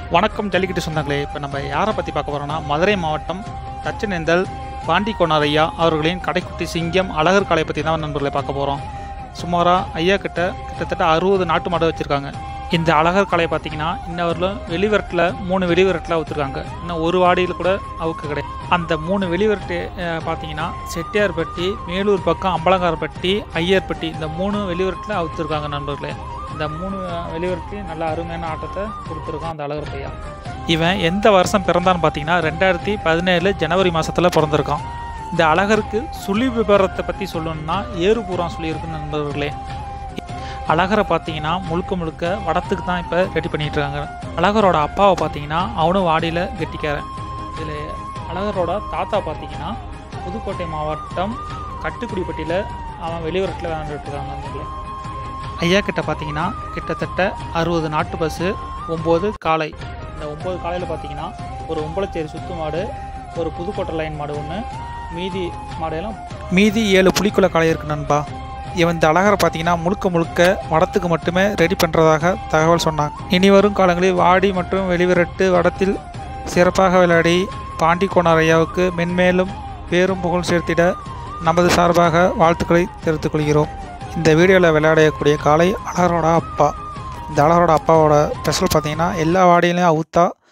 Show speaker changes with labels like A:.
A: வணக்கம் ஜல்லிக்கட்டு சொந்தங்களே இப்போ நம்ம யாரை பற்றி பார்க்க போகிறோம்னா மதுரை மாவட்டம் தச்சநேந்தல் பாண்டி கொண்டார் ஐயா அவர்களின் கடைக்குட்டி சிங்கம் அழகர் காளை பற்றி தான் நண்பர்களை பார்க்க போகிறோம் சுமாராக ஐயா கிட்ட கிட்டத்தட்ட அறுபது நாட்டு மாடு வச்சுருக்காங்க இந்த அழகர் காளை பார்த்தீங்கன்னா இன்னவரிலும் வெளிவரட்டில் மூணு வெளிவரட்டில் அவுத்துருக்காங்க இன்னும் ஒரு வாடியில் கூட அவுக்கு கிடையாது அந்த மூணு வெளிவரட்டு அஹ், பார்த்தீங்கன்னா செட்டியார்பட்டி மேலூர் பக்கம் அம்பலங்காரப்பட்டி ஐயர்பட்டி இந்த மூணு வெளிவரட்டில் அவுத்துருக்காங்க நண்பர்களே இந்த மூணு வெளிவரட்டி நல்ல அருமையான ஆட்டத்தை கொடுத்துருக்கான் அந்த அழகர் பையா இவன் எந்த வருஷம் பிறந்தான்னு பார்த்தீங்கன்னா ரெண்டாயிரத்தி பதினேழு ஜனவரி மாதத்தில் பிறந்திருக்கான் இந்த அழகருக்கு சுழி விபரத்தை பற்றி சொல்லணும்னா ஏறு பூரா சொல்லியிருக்கு நண்பர்களே அழகரை பார்த்தீங்கன்னா முழுக்க முழுக்க வடத்துக்கு தான் இப்போ ரெடி பண்ணிட்டு இருக்காங்க அழகரோட அப்பாவை பார்த்தீங்கன்னா அவனும் வாடியில் கெட்டிக்காரன் இதில் அழகரோட தாத்தா பார்த்தீங்கன்னா புதுக்கோட்டை மாவட்டம் கட்டுக்குடிப்பட்டியில் அவன் வெளிவரட்டில் விளையாண்டுட்டு இருக்காங்க நண்பர்களே ஐயா கிட்ட பார்த்தீங்கன்னா கிட்டத்தட்ட அறுபது நாட்டு பஸ்ஸு ஒம்பது காளை இந்த ஒம்பது காளையில் பார்த்தீங்கன்னா ஒரு ஒம்பளச்சேரி சுத்து மாடு ஒரு புதுக்கோட்டை லைன் மாடு ஒன்று மீதி மாடையெல்லாம் மீதி ஏழு புலிக்குள்ள காளை இருக்கு நண்பா இவன் இந்த அழகரை பார்த்தீங்கன்னா முழுக்க முழுக்க வடத்துக்கு மட்டுமே ரெடி பண்ணுறதாக தகவல் சொன்னாங்க இனி வரும் காலங்களில் வாடி மற்றும் வெளிவிரட்டு வடத்தில் சிறப்பாக விளையாடி பாண்டி கோனார் ஐயாவுக்கு மென்மேலும் பேரும் புகழ் சேர்த்திட நமது சார்பாக வாழ்த்துக்களை தெரிவித்துக் கொள்கிறோம் இந்த வீடியோவில் விளையாடக்கூடிய காளை அழகரோட அப்பா இந்த அழகரோட அப்பாவோட ஸ்பெஷல் பார்த்தீங்கன்னா எல்லா வாடியிலையும் அவுத்தா